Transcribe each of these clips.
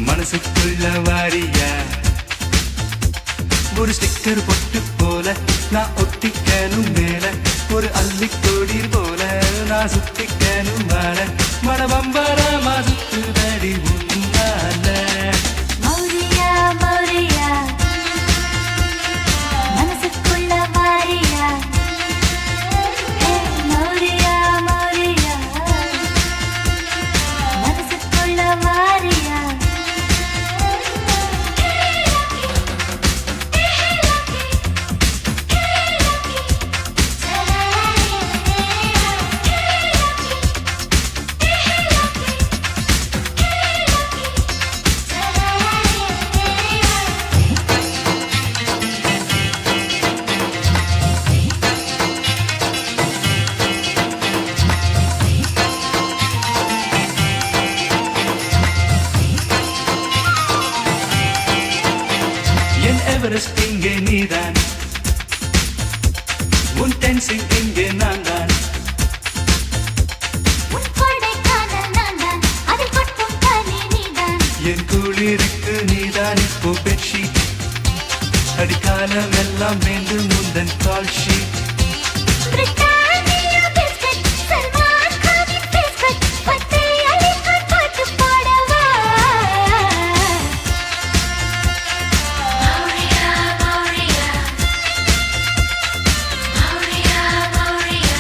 மனசுக்குள்ள வாரியா ஒரு ஸ்டிக்கர் பொட்டு போல நான் ஒட்டிக்கணும் மேல ஒரு அள்ளிக்கோடி போல நான் சுத்திக்கணும் வாழ மனபம்பரமா சுத்துதடி உன்னால மௌரியா மௌரியா மனசுக்குள்ள வாரியா ஹே மௌரியா மௌரியா மனசுக்குள்ள வாரியா என் எவரெஸ்ட் இங்கே நீதான் உன் டென்சிங் இங்கே நான் தான் உன் கொடைக்கானல் நான்தான், அதில் கொட்டும் பனி நீதான். என் குளிருக்கு நீதான் இப்போ பெட்ஷீட் அடிக்காலம் எல்லாம் வேண்டும் முந்தன் call sheet Britannia biscuit, Salman கானின் பிஸ்கட், பச்சை அலிகான் பாட்டு பாடவா? மௌரியா, மௌரியா. மௌரியா, மௌரியா.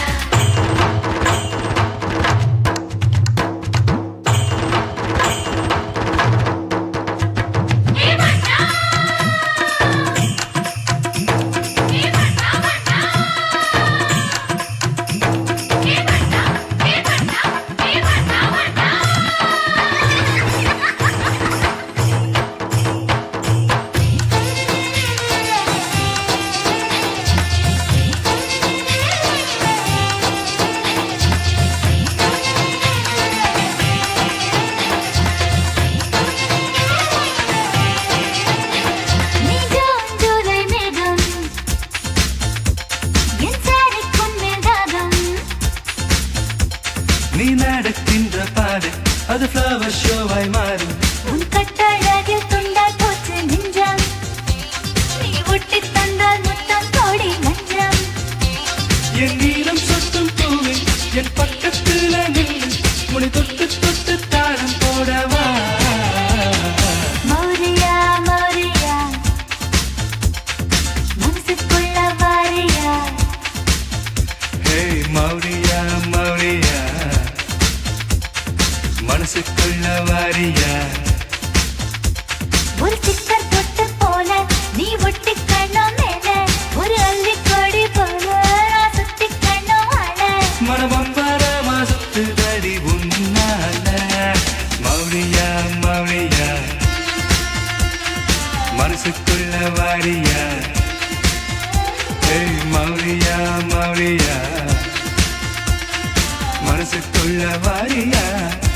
நிஜம் ஜூலை மேகம் என் சாரிக்குன் மேல் தாகம் நீ நடக்கின்ற பாதை அது ஃப்ளவர் ஷோவாய் மாறும் உன் கட்டழகில் துண்டாய் போச்சு நெஞ்சம் நீ ஒட்டித் தந்தால் முத்தம் கோடி லஞ்சம் என் நீளம் சொட்டும் பூவே என் பக்கத்துல நின்று முடி தொட்டு தொட்டு தாளம் போடவா மௌரியா மௌரியா மனசுக்குள்ள வாரியா ஹே மௌரியா மௌரியா மனசுக்குள்ள வாரியா ஒரு சிக்கர் தொட்டு போல நீ ஒட்டி கண்ணம் மேல ஒரு அள்ளி கொடி போல நான் சுத்தி கண்ணம் அழ மனபம்பரமா சுத்துதடி உன்னால மௌரியா மௌரியா மனசுக்குள்ள வாரியா ஏய் மௌரியா மௌரியா மனசுக்குள்ள வாரியா